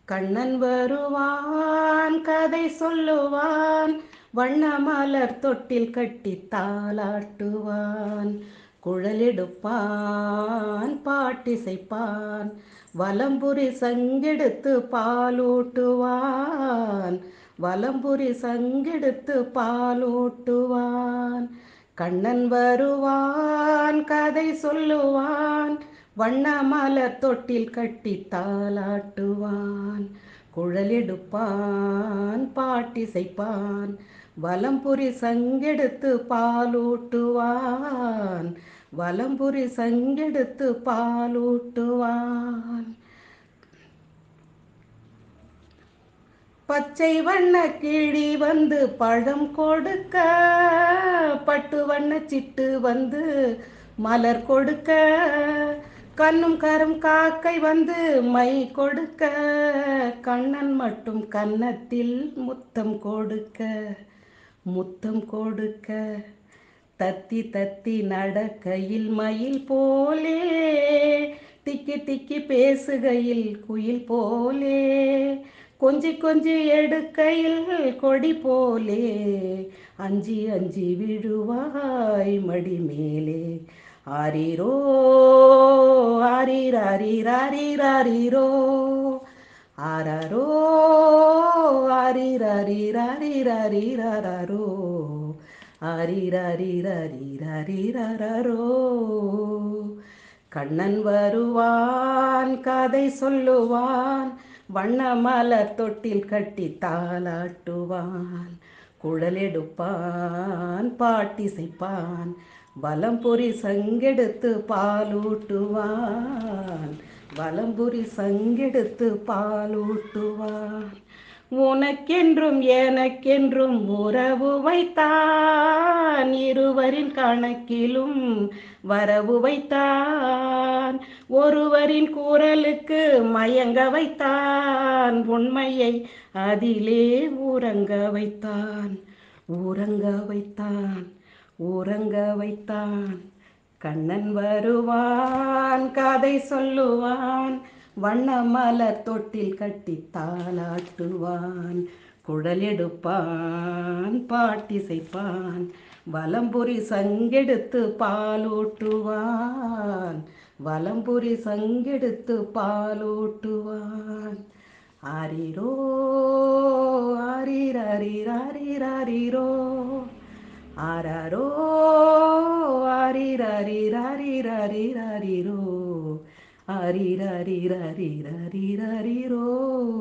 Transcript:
கண்ணன் வருவான் கதை சொல்லுவான் வண்ண மலர் தொட்டில் கட்டி தாளாட்டுவான் குழலெடுப்பான் பாட்டிசைப்பான் வலம்புரி சங்கெடுத்து பாலூட்டுவான் வலம்புரி சங்கெடுத்து பாலூட்டுவான் கண்ணன் வருவான் கதை சொல்லுவான் வண்ண மலர் தொட்டில் கட்டி தாளாட்டுவான் குழலெடுப்பான் பாட்டிசைப்பான் வலம்புரி சங்கெடுத்து பாலூட்டுவான் வலம்புரி சங்கெடுத்து பாலூட்டுவான் பச்சை வண்ண கிளி வந்து பழம் கொடுக்க பட்டு வண்ண சிட்டு வந்து மலர் கொடுக்க கண்ணும் கரும் காக்கை வந்து மை கொடுக்க கண்ணன் மட்டும் கன்னத்தில் முத்தம் கொடுக்க முத்தம் கொடுக்க தத்தி தத்தி நடக்கையில் மயில் போலே திக்கி திக்கி பேசுகையில் குயில் போலே கொஞ்சி கொஞ்சி எடுக்கையில் கொடி போலே அஞ்சி அஞ்சி விழுவாய் மடி மேலே ஆரிரோ ஆரிராரிராரிராரிரோ ஆராரோ ஆரிராரிராரிராரிராரோ ஆரிராரிராரிராரிராரோ கண்ணன் வருவான் கதை சொல்லுவான் வண்ண மலர் தொட்டில் கட்டி தாளாட்டுவான் குழலெடுப்பான் பாட்டிசைப்பான் வலம்புரி சங்கெடுத்து பாலூட்டுவான் வலம்புரி சங்கெடுத்து பாலூட்டுவான் உனக்கென்றும் எனக்கென்றும் உறவு வைத்தான் இருவரின் கணக்கிலும் வரவு வைத்தான் ஒருவரின் குரலுக்கு மயங்க வைத்தான் உண்மையை அதிலே உறங்க வைத்தான் உறங்க வைத்தான் உறங்க வைத்தான் கண்ணன் வருவான் கதை சொல்லுவான் வண்ண மலர் தொட்டில் கட்டி தாளாட்டுவான் குழல் எடுப்பான் பாட்டிசைப்பான் வலம்புரி சங்கெடுத்து பாலூட்டுவான் வலம்புரி சங்கெடுத்து பாலூட்டுவான் ஆரிரோ ஆரிரரிரரிரரிரோ ஆராரோ ஆரிரரிரரிரரிரரிரோ ஆரிரரிரரிரரிரரிரோ